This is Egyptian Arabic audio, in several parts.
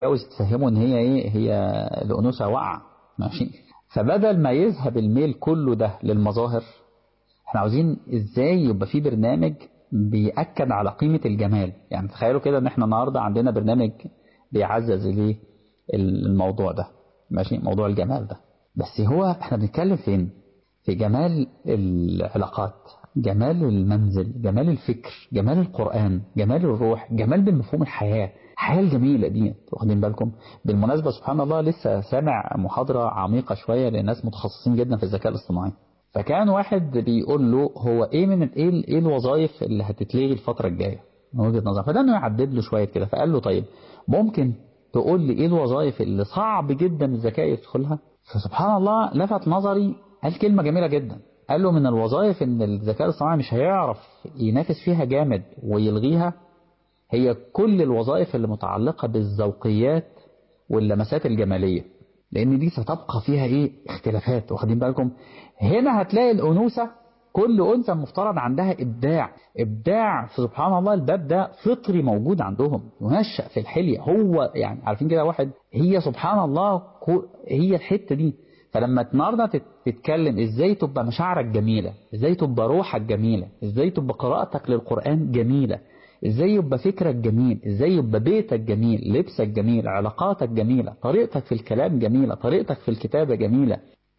عاوز تفهمه ان هي ايه هي الانوثه واقعه ماشي فبدل ما يذهب الميل كله ده للمظاهر احنا عاوزين ازاي يبقى في برنامج بيأكد على قيمة الجمال يعني تخيلوا كده ان احنا النهاردة عندنا برنامج بيعزز ليه الموضوع ده ماشي موضوع الجمال ده بس هو احنا بنتكلم فين في جمال العلاقات جمال المنزل جمال الفكر جمال القرآن جمال الروح جمال بمفهوم الحياة الحياة الجميلة دي واخدين بالكم بالمناسبة سبحان الله لسه سامع محاضرة عميقة شوية لناس متخصصين جدا في الذكاء الاصطناعي فكان واحد بيقول له هو ايه من ايه ايه الوظائف اللي هتتلغي الفترة الجاية من وجهة نظر فده انه يعدد له شوية كده فقال له طيب ممكن تقول لي ايه الوظائف اللي صعب جدا الذكاء يدخلها فسبحان الله لفت نظري قال كلمة جميلة جدا قال له من الوظائف ان الذكاء الاصطناعي مش هيعرف ينافس فيها جامد ويلغيها هي كل الوظائف اللي متعلقة بالذوقيات واللمسات الجمالية لان دي ستبقى فيها ايه اختلافات واخدين بالكم هنا هتلاقي الانوثة كل انثى مفترض عندها ابداع ابداع في سبحان الله الباب ده فطري موجود عندهم ينشأ في الحلية هو يعني عارفين كده واحد هي سبحان الله هي الحتة دي فلما النهارده تتكلم ازاي تبقى مشاعرك جميلة ازاي تبقى روحك جميلة ازاي تبقى قراءتك للقرآن جميلة ازاي يبقى فكرك جميل ازاي يبقى بيتك جميل لبسك جميل علاقاتك جميلة طريقتك في الكلام جميلة طريقتك في الكتابة جميلة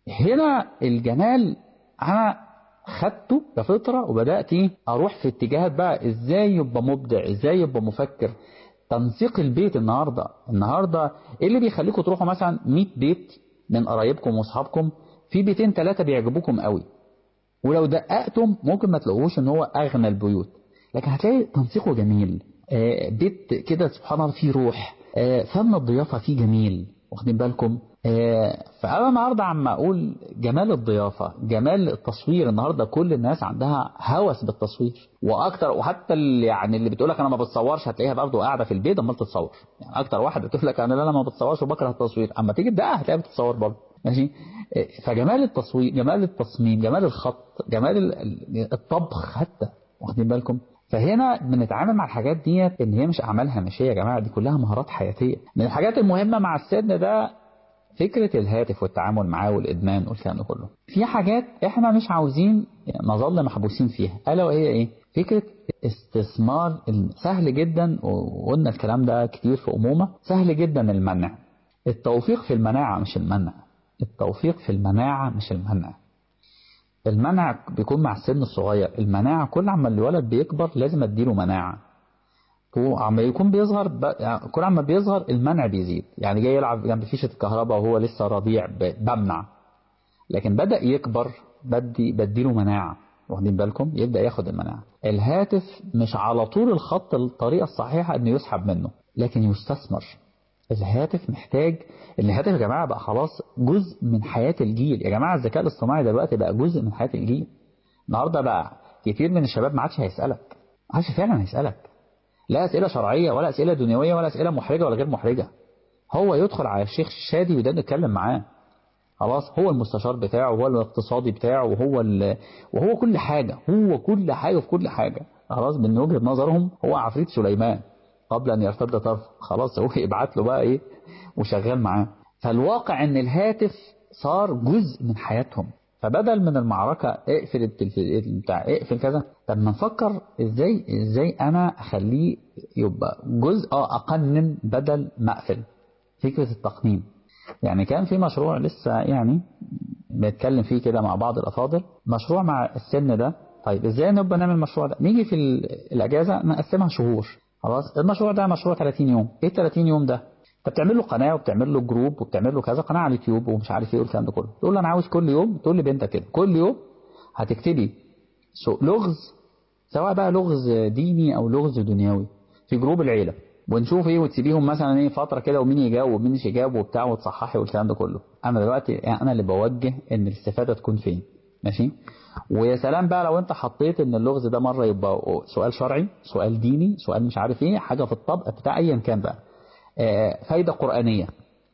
هنا الجمال انا خدته كفطرة وبدأت ايه اروح في اتجاهات بقى ازاي يبقى مبدع ازاي يبقى مفكر تنسيق البيت النهاردة النهاردة ايه اللي بيخليكم تروحوا مثلا 100 بيت من قرايبكم واصحابكم في بيتين ثلاثة بيعجبوكم قوي ولو دققتم ممكن ما تلاقوهوش ان هو اغنى البيوت لكن هتلاقي تنسيقه جميل آه بيت كده سبحان الله فيه روح آه فن الضيافة فيه جميل واخدين بالكم آه فأنا النهاردة عم أقول جمال الضيافة جمال التصوير النهاردة كل الناس عندها هوس بالتصوير وأكتر وحتى اللي يعني اللي بتقول لك أنا ما بتصورش هتلاقيها برضه قاعدة في البيت أمال تتصور يعني أكتر واحد بتقول لك أنا لا أنا ما بتصورش وبكره التصوير أما تيجي تدقق هتلاقيها بتتصور برضه ماشي فجمال التصوير جمال التصميم جمال الخط جمال الطبخ حتى واخدين بالكم فهنا بنتعامل مع الحاجات ديت ان هي مش اعمال هامشيه يا جماعه دي كلها مهارات حياتيه من الحاجات المهمه مع السن ده فكره الهاتف والتعامل معاه والادمان والكلام ده كله في حاجات احنا مش عاوزين نظل محبوسين فيها الا وهي ايه فكره استثمار سهل جدا وقلنا الكلام ده كتير في امومه سهل جدا المنع التوفيق في المناعه مش المنع التوفيق في المناعه مش المنع المنع بيكون مع السن الصغير المناعة كل عما الولد بيكبر لازم اديله مناعة وعما يكون بيظهر ب... يعني كل عما بيظهر المنع بيزيد يعني جاي يلعب جنب فيشة الكهرباء وهو لسه رضيع ب... بمنع لكن بدأ يكبر بدي بديله مناعة واخدين بالكم يبدأ ياخد المناعة الهاتف مش على طول الخط الطريقة الصحيحة انه يسحب منه لكن يستثمر الهاتف محتاج الهاتف يا جماعة بقى خلاص جزء من حياة الجيل يا جماعة الذكاء الاصطناعي دلوقتي بقى جزء من حياة الجيل النهاردة بقى كتير من الشباب ما عادش هيسألك ما عادش فعلا هيسألك لا أسئلة شرعية ولا أسئلة دنيوية ولا أسئلة محرجة ولا غير محرجة هو يدخل على الشيخ الشادي وده نتكلم معاه خلاص هو المستشار بتاعه وهو الاقتصادي بتاعه وهو وهو كل حاجة هو كل حاجة في كل حاجة خلاص من وجهة نظرهم هو عفريت سليمان قبل أن يرتد طرف خلاص هو يبعت له بقى إيه وشغال معاه فالواقع ان الهاتف صار جزء من حياتهم فبدل من المعركة اقفل التلفزيون بتاع اقفل كذا طب ما نفكر ازاي ازاي انا اخليه يبقى جزء اه اقنن بدل ما اقفل فكرة التقنين يعني كان في مشروع لسه يعني بنتكلم فيه كده مع بعض الافاضل مشروع مع السن ده طيب ازاي نبقى نعمل المشروع ده نيجي في الاجازة نقسمها شهور خلاص المشروع ده مشروع 30 يوم ايه 30 يوم ده انت بتعمل له قناه وبتعمل له جروب وبتعمل له كذا قناه على اليوتيوب ومش عارف ايه والكلام ده كله تقول له انا عاوز كل يوم تقول لبنتك كده كل يوم هتكتبي لغز سواء بقى لغز ديني او لغز دنيوي في جروب العيله ونشوف ايه وتسيبيهم مثلا ايه فتره كده ومين يجاوب ومين مش يجاوب وبتاع وتصححي والكلام ده كله انا دلوقتي انا اللي بوجه ان الاستفاده تكون فين ماشي ويا سلام بقى لو انت حطيت ان اللغز ده مره يبقى سؤال شرعي سؤال ديني سؤال مش عارف ايه حاجه في الطبق بتاع ايا كان بقى فايدة قرآنية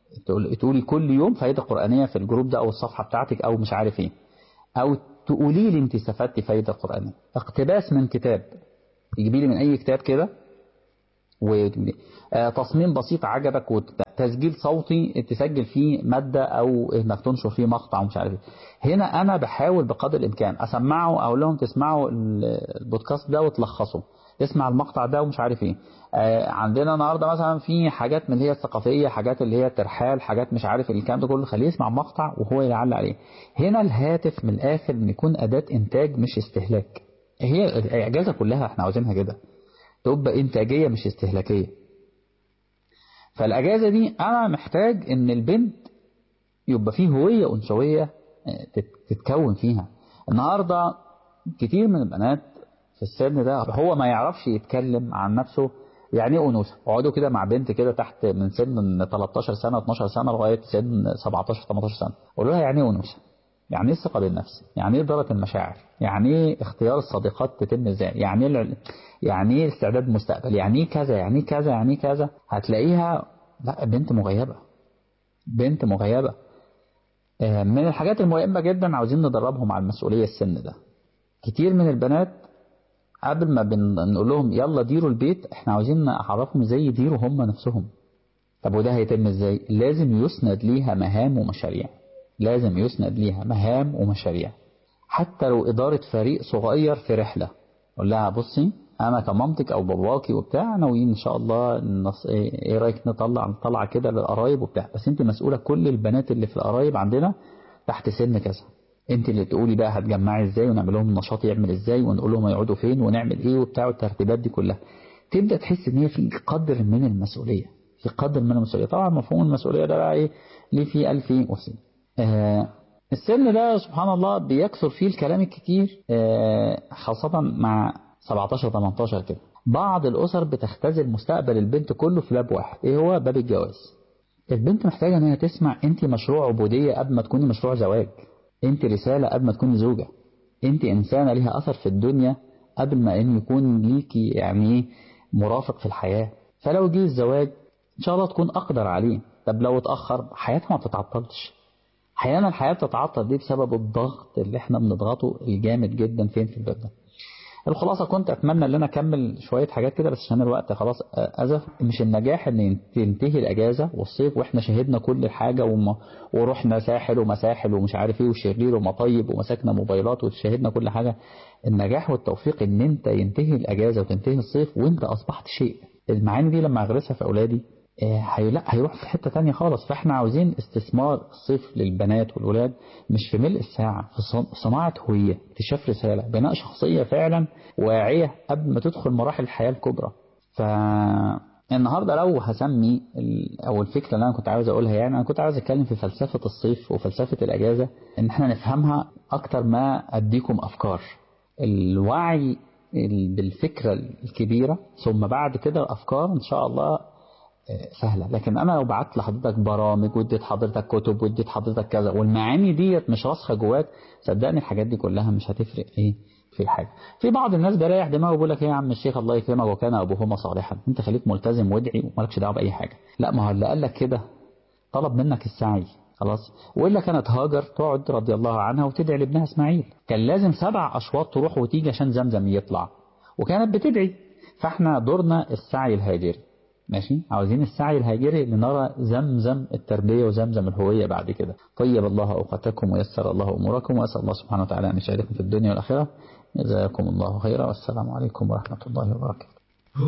تقولي كل يوم فايدة قرآنية في الجروب ده أو الصفحة بتاعتك أو مش عارف ايه أو تقولي لي أنت استفدتي فايدة قرآنية اقتباس من كتاب تجيبي لي من أي كتاب كده وتصميم بسيط عجبك وتسجيل صوتي تسجل فيه مادة أو إنك تنشر فيه مقطع ومش عارف إيه. هنا أنا بحاول بقدر الإمكان أسمعه أقول لهم تسمعوا البودكاست ده وتلخصوا تسمع المقطع ده ومش عارف ايه آه عندنا النهارده مثلا في حاجات من اللي هي الثقافيه حاجات اللي هي الترحال حاجات مش عارف الكلام ده كله خليه يسمع مقطع وهو يعلق عليه هنا الهاتف من الاخر ان يكون اداه انتاج مش استهلاك هي الاجازه كلها احنا عاوزينها كده تبقى انتاجيه مش استهلاكيه فالاجازه دي انا محتاج ان البنت يبقى فيه هويه انثويه تتكون فيها النهارده كتير من البنات في السن ده هو ما يعرفش يتكلم عن نفسه يعني ايه انوثه اقعدوا كده مع بنت كده تحت من سن 13 سنه 12 سنه لغايه سن 17 18 سنه قولوا لها يعني ايه انوثه يعني ايه الثقه بالنفس يعني ايه اداره المشاعر يعني ايه اختيار الصديقات تتم ازاي يعني ايه يعني ايه استعداد مستقبل يعني ايه كذا يعني ايه كذا يعني ايه كذا هتلاقيها لا بنت مغيبه بنت مغيبه من الحاجات المهمه جدا عاوزين ندربهم على المسؤوليه السن ده كتير من البنات قبل ما بنقول لهم يلا ديروا البيت احنا عاوزين نعرفهم ازاي يديروا هم نفسهم طب وده هيتم ازاي لازم يسند ليها مهام ومشاريع لازم يسند ليها مهام ومشاريع حتى لو إدارة فريق صغير في رحلة قول لها بصي أنا كمامتك أو باباكي وبتاع ناويين إن شاء الله نص... إيه رأيك نطلع نطلع كده للقرايب وبتاع بس أنت مسؤولة كل البنات اللي في القرايب عندنا تحت سن كذا انت اللي تقولي بقى هتجمعي ازاي ونعمل لهم نشاط يعمل ازاي ونقول لهم يقعدوا فين ونعمل ايه وبتاع والترتيبات دي كلها تبدا تحس ان هي في قدر من المسؤوليه في قدر من المسؤوليه طبعا مفهوم المسؤوليه ده بقى ايه ليه في ألف وسن آه السن ده سبحان الله بيكثر فيه الكلام الكتير آه خاصة مع 17 18 كده بعض الأسر بتختزل مستقبل البنت كله في باب واحد ايه هو باب الجواز البنت محتاجة ان هي تسمع انت مشروع عبودية قبل ما تكوني مشروع زواج انت رسالة قبل ما تكوني زوجة انت انسانة ليها اثر في الدنيا قبل ما ان يكون ليكي يعني مرافق في الحياة فلو جه الزواج ان شاء الله تكون اقدر عليه طب لو اتأخر حياتها ما بتتعطلش احيانا الحياة بتتعطل دي بسبب الضغط اللي احنا بنضغطه الجامد جدا فين في الباب ده الخلاصة كنت أتمنى أن أنا أكمل شوية حاجات كده بس عشان الوقت خلاص أزف مش النجاح أن تنتهي الأجازة والصيف وإحنا شهدنا كل حاجة وما ورحنا ساحل ومساحل ومش عارف إيه وشرير ومطيب ومسكنا موبايلات وشهدنا كل حاجة النجاح والتوفيق أن أنت ينتهي الأجازة وتنتهي الصيف وأنت أصبحت شيء المعاني دي لما أغرسها في أولادي هي لا هيروح في حتة تانية خالص فاحنا عاوزين استثمار الصيف للبنات والولاد مش في ملء الساعة في صناعة هوية اكتشاف رسالة بناء شخصية فعلا واعية قبل ما تدخل مراحل الحياة الكبرى فالنهاردة لو هسمي او الفكرة اللي انا كنت عاوز اقولها يعني انا كنت عاوز اتكلم في فلسفة الصيف وفلسفة الاجازة ان احنا نفهمها اكتر ما اديكم افكار الوعي بالفكرة الكبيرة ثم بعد كده الافكار ان شاء الله سهلة لكن أنا لو بعت لحضرتك برامج واديت حضرتك كتب واديت حضرتك كذا والمعاني ديت مش راسخة جواك صدقني الحاجات دي كلها مش هتفرق ايه في الحاجة في بعض الناس بريح دماغه ويقول لك ايه يا عم الشيخ الله يكرمك وكان أبوهما صالحا أنت خليك ملتزم وادعي ومالكش دعوة بأي حاجة لا ما هو اللي قال لك كده طلب منك السعي خلاص وإلا كانت هاجر تقعد رضي الله عنها وتدعي لابنها إسماعيل كان لازم سبع أشواط تروح وتيجي عشان زمزم يطلع وكانت بتدعي فاحنا دورنا السعي الهاجري ماشي عاوزين السعي الهاجري لنرى زمزم التربية وزمزم الهوية بعد كده طيب الله أوقاتكم ويسر الله أموركم وأسأل الله سبحانه وتعالى أن يسعدكم في الدنيا والآخرة جزاكم الله خيرا والسلام عليكم ورحمة الله وبركاته